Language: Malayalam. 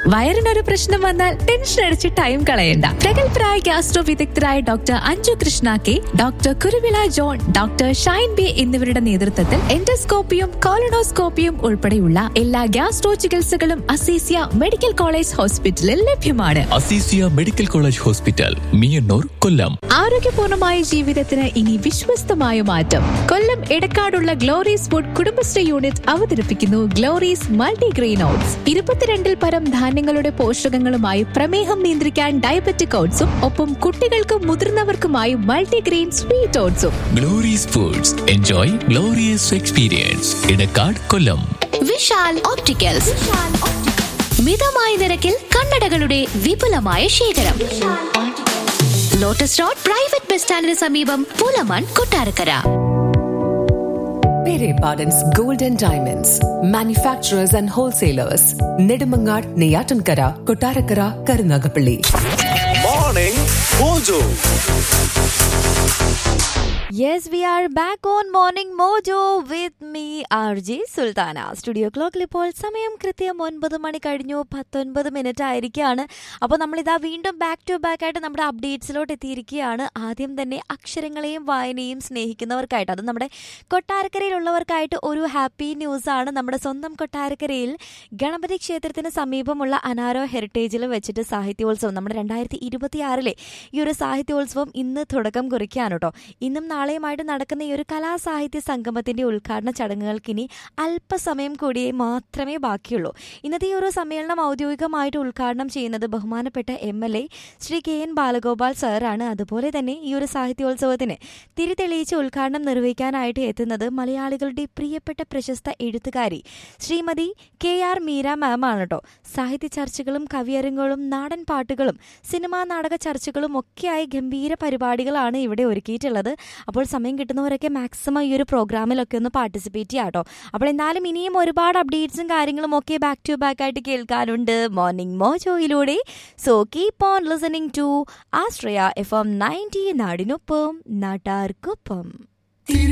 വയറിനൊരു പ്രശ്നം വന്നാൽ ടെൻഷൻ അടിച്ച് ടൈം കളയണ്ട പ്രഗത്ഭരായ ഗ്യാസ്ട്രോ വിദഗ്ധരായ doctor Anju Krishna K doctor Kuruvila John doctor Shine B എന്നിവരുടെ നേതൃത്വത്തിൽ എൻഡോസ്കോപ്പിയും കോളനോസ്കോപ്പിയും ഉൾപ്പെടെയുള്ള എല്ലാ ഗ്യാസ്ട്രോ ചികിത്സകളും അസീസിയ മെഡിക്കൽ കോളേജ് ഹോസ്പിറ്റലിൽ ലഭ്യമാണ് Azeezia medical college hospital Meeyannoor Kollam ആരോഗ്യപൂർണമായ ജീവിതത്തിന് ഇനി വിശ്വസ്തമായ മാറ്റം കൊല്ലം എടക്കാടുള്ള ഗ്ലോറീസ് ഫുഡ് കുടുംബശ്രീ യൂണിറ്റ് അവതരിപ്പിക്കുന്നു ഗ്ലോറീസ് മൾട്ടിഗ്രെയിൻ ഓട്സ് ഇരുപത്തിരണ്ടിൽ പരം ധാന്യങ്ങളുടെ പോഷകങ്ങളുമായി പ്രമേഹം നിയന്ത്രിക്കാൻ ഡയബറ്റിക് ഓട്സും ഒപ്പം കുട്ടികൾക്കും മുതിർന്നവർക്കുമായി മൾട്ടിഗ്രെയിൻ സ്വീറ്റ് ഓട്സും Glory's foods enjoy glorious experience Edakkad Kollam Vishal opticals മിതമായ നിരക്കിൽ കണ്ണടകളുടെ വിപുലമായ ശേഖരം ലോട്ടസ് റോഡ് പ്രൈവറ്റ് ബസ് സ്റ്റാൻഡിന് സമീപം Pulamon Kottarakkara Pere Pardon's Gold and Diamonds, manufacturers and wholesalers, Nedumangad, Neyatankara, Kotarakara, Karunagapalli. Morning Mojo. Yes, we are back on Morning Mojo with me, RJ Sultana studio ക്ലോക്കിൽ ഇപ്പോൾ സമയം കൃത്യം ഒൻപത് മണി കഴിഞ്ഞു പത്തൊൻപത് മിനിറ്റ് ആയിരിക്കുകയാണ് അപ്പോൾ നമ്മളിതാ വീണ്ടും ബാക്ക് ടു ബാക്ക് ആയിട്ട് നമ്മുടെ അപ്ഡേറ്റ്സിലോട്ട് എത്തിയിരിക്കുകയാണ് ആദ്യം തന്നെ അക്ഷരങ്ങളെയും വായനയും സ്നേഹിക്കുന്നവർക്കായിട്ട് അത് നമ്മുടെ കൊട്ടാരക്കരയിലുള്ളവർക്കായിട്ട് ഒരു ഹാപ്പി ന്യൂസാണ് നമ്മുടെ സ്വന്തം കൊട്ടാരക്കരയിൽ ഗണപതി ക്ഷേത്രത്തിന് സമീപമുള്ള അനാരോ ഹെറിറ്റേജിൽ വെച്ചിട്ട് സാഹിത്യോത്സവം നമ്മുടെ രണ്ടായിരത്തി ഇരുപത്തിയാറിലെ ഈ ഒരു സാഹിത്യോത്സവം ഇന്ന് തുടക്കം കുറിക്കുകയാണ് കേട്ടോ ഇന്നും നാളെയുമായിട്ട് നടക്കുന്ന ഈ ഒരു കലാസാഹിത്യ സംഗമത്തിന്റെ ഉദ്ഘാടന ചടങ്ങുകൾക്ക് ഇനി അല്പസമയം കൂടിയേ മാത്രമേ ബാക്കിയുള്ളൂ ഇന്നത്തെ ഈ ഒരു സമ്മേളനം ഔദ്യോഗികമായിട്ട് ഉദ്ഘാടനം ചെയ്യുന്നത് ബഹുമാനപ്പെട്ട M L A Shri K N Balagopal സാറാണ് അതുപോലെ തന്നെ ഈ ഒരു സാഹിത്യോത്സവത്തിന് തിരിതെളിയിച്ച് ഉദ്ഘാടനം നിർവഹിക്കാനായിട്ട് എത്തുന്നത് മലയാളികളുടെ പ്രിയപ്പെട്ട പ്രശസ്ത എഴുത്തുകാരി Shrimati K R Meera ma'am ആണ് കേട്ടോ സാഹിത്യ ചർച്ചകളും കവിയരങ്ങുകളും നാടൻ പാട്ടുകളും സിനിമാ നാടക ചർച്ചകളും ഒക്കെയായി ഗംഭീര പരിപാടികളാണ് ഇവിടെ ഒരുക്കിയിട്ടുള്ളത് അപ്പോൾ സമയം കിട്ടുന്നവരൊക്കെ മാക്സിമം ഈ ഒരു പ്രോഗ്രാമിലൊക്കെ ഒന്ന് പാർട്ടിസിപ്പേറ്റ് ചെയ്യാം കേട്ടോ അപ്പോൾ എന്തായാലും ഇനിയും ഒരുപാട് അപ്ഡേറ്റ്സും കാര്യങ്ങളും ഒക്കെ ബാക്ക് ടു ബാക്ക് ആയിട്ട് കേൾക്കാനുണ്ട് മോർണിംഗ് മോജോയിലൂടെ so keep on listening to Ashraya F M ninety നാടിനൊപ്പം നാട്ടാർക്കൊപ്പം